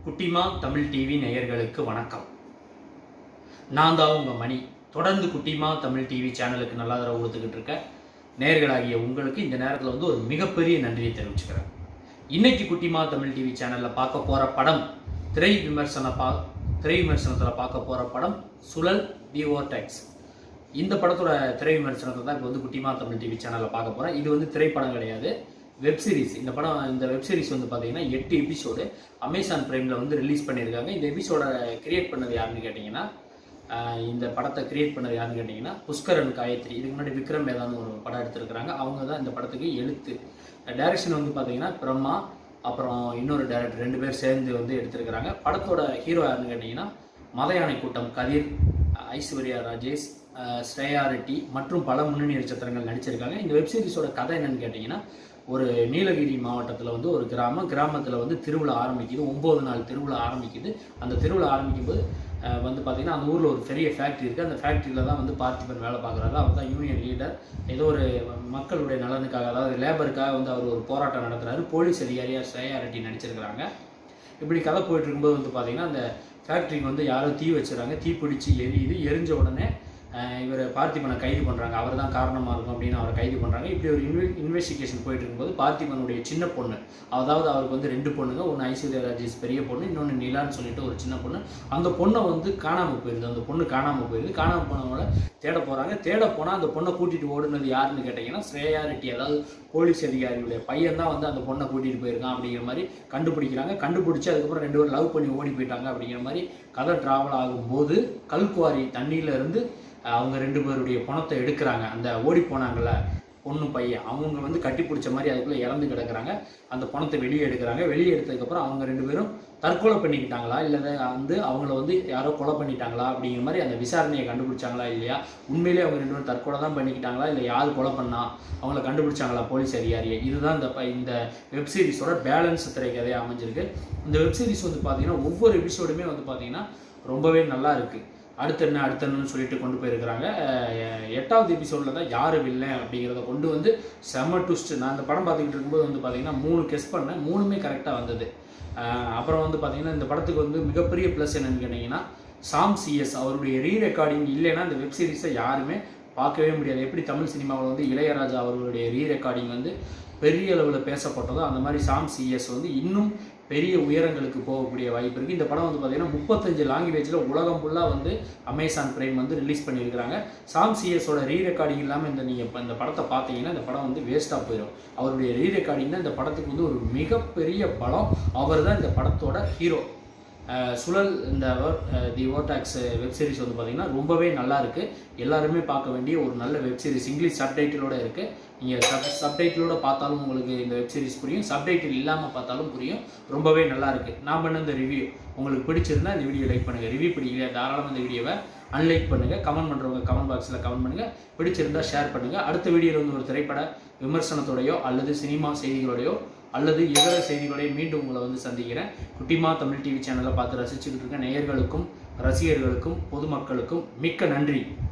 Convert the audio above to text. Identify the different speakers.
Speaker 1: குட்டிமா தமிழ் டிவி நேயர்களுக்கு வணக்கம் நான் தான் உங்கள் மணி தொடர்ந்து குட்டிமா தமிழ் டிவி சேனலுக்கு நல்ல ஆதரவு கொடுத்துக்கிட்டு இருக்க நேயர்களாகிய உங்களுக்கு இந்த நேரத்தில் வந்து ஒரு மிகப்பெரிய நன்றியை தெரிவிச்சுக்கிறேன் இன்னைக்கு குட்டிமா தமிழ் டிவி சேனலில் பார்க்க போகிற படம் திரை விமர்சன பா திரை விமர்சனத்தில் பார்க்க போகிற படம் சுழல் தி ஓர்டெக்ஸ் இந்த படத்தோட திரை விமர்சனத்தை தான் இப்போ வந்து குட்டிமா தமிழ் டிவி சேனலில் பார்க்க போகிறேன் இது வந்து திரைப்படம் கிடையாது வெப் சீரிஸ் இந்த படம் இந்த வெப் சீரிஸ் வந்து பார்த்தீங்கன்னா எட்டு எபிசோடு அமேசான் பிரைமில் வந்து ரிலீஸ் பண்ணியிருக்காங்க இந்த எபிசோட கிரியேட் பண்ணது யாருன்னு கேட்டிங்கன்னா ஆஹ் இந்த படத்தை கிரியேட் பண்ணது யாருன்னு கேட்டிங்கன்னா புஷ்கரன் காயத்ரி இதுக்கு முன்னாடி விக்ரம் வேதான்னு ஒரு படம் எடுத்திருக்கிறாங்க அவங்க தான் இந்த படத்துக்கு எழுத்து டைரக்ஷன் வந்து பார்த்தீங்கன்னா பிரம்மா அப்புறம் இன்னொரு டேரக்டர் ரெண்டு பேர் சேர்ந்து வந்து எடுத்திருக்கிறாங்க படத்தோட ஹீரோ யாருன்னு கேட்டிங்கன்னா மலையானை கூட்டம் கதிர் ஐஸ்வர்யா ராஜேஷ் அஹ் ஸ்ரேயா ரெட்டி மற்றும் பல முன்னணி நட்சத்திரங்கள் நடிச்சிருக்காங்க இந்த வெப் சீரிஸோட கதை என்னன்னு கேட்டிங்கன்னா ஒரு நீலகிரி மாவட்டத்தில் வந்து ஒரு கிராமம் கிராமத்தில் வந்து திருவிழா ஆரம்பிக்குது ஒம்பது நாள் திருவிழா ஆரம்பிக்குது அந்த திருவிழா ஆரம்பிக்கும் போது அஹ் வந்து பார்த்திங்கன்னா அந்த ஊரில் ஒரு பெரிய ஃபேக்ட்ரி இருக்குது அந்த ஃபேக்ட்ரியில் தான் வந்து பார்த்திபன் வேலை பார்க்குறாரு அவர் தான் யூனியன் லீடர் ஏதோ ஒரு மக்களுடைய நலனுக்காக அதாவது லேபருக்காக வந்து அவர் ஒரு போராட்டம் நடத்துறாரு போலீஸ் அதிகாரியாக ஸ்ரேயா ரெட்டி நடிச்சிருக்கிறாங்க இப்படி கதை போயிட்டு இருக்கும்போது வந்து பார்த்தீங்கன்னா அந்த ஃபேக்ட்ரிக்கு வந்து யாரோ தீ வச்சுறாங்க தீ பிடிச்சி எரியுது எரிஞ்ச உடனே இவர் பார்த்திபனை கைது பண்ணுறாங்க அவர் தான் காரணமாக இருக்கும் அப்படின்னு அவரை கைது பண்ணுறாங்க இப்படி ஒரு இன்வெ இன்வெஸ்டிகேஷன் போயிட்டு இருக்கும்போது பார்த்திபனுடைய சின்ன பொண்ணு அதாவது அவருக்கு வந்து ரெண்டு பொண்ணுங்க ஒன்று ஐஸ்வர்யா ராஜேஷ் பெரிய பொண்ணு இன்னொன்று நிலான்னு சொல்லிட்டு ஒரு சின்ன பொண்ணு அந்த பொண்ணை வந்து காணாமல் போயிருது அந்த பொண்ணு காணாமல் போயிருது காணாமல் போனவங்கள தேட போகிறாங்க தேட போனால் அந்த பொண்ணை கூட்டிகிட்டு ஓடுனது யாருன்னு கேட்டிங்கன்னா ஸ்ரேயா ரெட்டி அதாவது போலீஸ் அதிகாரியுடைய பையன் தான் வந்து அந்த பொண்ணை கூட்டிகிட்டு போயிருக்கான் அப்படிங்கிற மாதிரி கண்டுபிடிக்கிறாங்க கண்டுபிடிச்சி அதுக்கப்புறம் ரெண்டு பேரும் லவ் பண்ணி ஓடி போயிட்டாங்க அப்படிங்கிற மாதிரி கதை ட்ராவல் ஆகும்போது கல்குவாரி தண்ணியில இருந்து அஹ், அவங்க ரெண்டு பேருடைய பணத்தை எடுக்கிறாங்க அந்த ஓடி போனாங்கல்ல பொண்ணு பையன் அவங்க வந்து கட்டி பிடிச்ச மாதிரி அதுக்குள்ளே இறந்து கிடக்குறாங்க அந்த பணத்தை வெளியே எடுக்கிறாங்க வெளியே எடுத்ததுக்கப்புறம் அவங்க ரெண்டு பேரும் தற்கொலை பண்ணிக்கிட்டாங்களா இல்லை வந்து அவங்கள வந்து யாரோ கொலை பண்ணிட்டாங்களா அப்படிங்கிற மாதிரி அந்த விசாரணையை கண்டுபிடிச்சாங்களா இல்லையா உண்மையிலேயே அவங்க ரெண்டு பேரும் தற்கொலை தான் பண்ணிக்கிட்டாங்களா இல்லை யார் கொலை பண்ணா அவங்கள கண்டுபிடிச்சாங்களா போலீஸ் அதிகாரியை இதுதான் இந்த ப- இந்த வெப் சீரிஸோட பேலன்ஸ் திரைக்கதையாக அமைஞ்சிருக்கு இந்த வெப் சீரிஸ் வந்து பார்த்தீங்கன்னா ஒவ்வொரு எபிசோடுமே வந்து பார்த்தீங்கன்னா ரொம்பவே நல்லா இருக்கு அடுத்து என்ன அடுத்து என்னன்னு சொல்லிட்டு கொண்டு போயிருக்கிறாங்க அஹ் எட்டாவது எபிசோடில் தான் யார் வில்லன் அப்படிங்கிறத கொண்டு வந்து செம ட்விஸ்ட் நான் அந்த படம் பார்த்துக்கிட்டு இருக்கும்போது வந்து பார்த்தீங்கன்னா மூணு கெஸ் பண்ணேன் மூணுமே கரெக்டாக வந்தது அஹ் அப்புறம் வந்து பார்த்தீங்கன்னா இந்த படத்துக்கு வந்து மிகப்பெரிய ப்ளஸ் என்னன்னு கேட்டிங்கன்னா சாம் சிஎஸ் அவருடைய ரீ ரெக்கார்டிங் இல்லைன்னா இந்த வெப் சீரிஸை யாருமே பார்க்கவே முடியாது எப்படி தமிழ் சினிமாவில் வந்து இளையராஜா அவர்களுடைய ரீ ரெக்கார்டிங் வந்து பெரிய அளவில் பேசப்பட்டதோ அந்த மாதிரி சாம் சிஎஸ் வந்து இன்னும் பெரிய உயரங்களுக்கு போகக்கூடிய வாய்ப்பு இருக்குது இந்த படம் வந்து பார்த்தீங்கன்னா முப்பத்தஞ்சு லாங்குவேஜில் உலகம் ஃபுல்லாக வந்து அமேசான் பிரைம் வந்து ரிலீஸ் பண்ணியிருக்கிறாங்க சாம் சிஎஸோட ரீ ரெக்கார்டிங் இல்லாமல் இந்த நீங்கள் இப்போ இந்த படத்தை பார்த்தீங்கன்னா இந்த படம் வந்து வேஸ்ட்டாக போயிடும் அவருடைய ரீ ரெக்கார்டிங் தான் இந்த படத்துக்கு வந்து ஒரு மிகப்பெரிய பலம் அவர் தான் இந்த படத்தோட ஹீரோ அஹ் சுழல் இந்த தி ஓட்டாக்ஸ் வெப் சீரிஸ் வந்து பார்த்தீங்கன்னா ரொம்பவே நல்லா இருக்கு எல்லாருமே பார்க்க வேண்டிய ஒரு நல்ல வெப் சீரிஸ் இங்கிலீஷ் சப்டைட்டிலோட இருக்கு நீங்கள் சப் சப்டைட்டிலோட பார்த்தாலும் உங்களுக்கு இந்த வெப் சீரிஸ் புரியும் சப்டைட்டில் இல்லாமல் பார்த்தாலும் புரியும் ரொம்பவே நல்லா இருக்கு நான் பண்ண இந்த ரிவ்யூ உங்களுக்கு பிடிச்சிருந்தா இந்த வீடியோ லைக் பண்ணுங்க ரிவ்யூ பிடிக்கலையா தாராளமாக இந்த வீடியோவை அன்லைக் பண்ணுங்க கமெண்ட் பண்ணுறவங்க கமெண்ட் பாக்ஸில் கமெண்ட் பண்ணுங்க பிடிச்சிருந்தா ஷேர் பண்ணுங்க அடுத்த வீடியோவில் வந்து ஒரு திரைப்பட விமர்சனத்தோடையோ அல்லது சினிமா செய்திகளோடையோ அல்லது இதர செய்திகளை மீண்டும் உங்களை வந்து சந்திக்கிறேன் குட்டிமா தமிழ் டிவி சேனலை பார்த்து ரசிச்சுக்கிட்டு இருக்க நேயர்களுக்கும் ரசிகர்களுக்கும் பொதுமக்களுக்கும் மிக்க நன்றி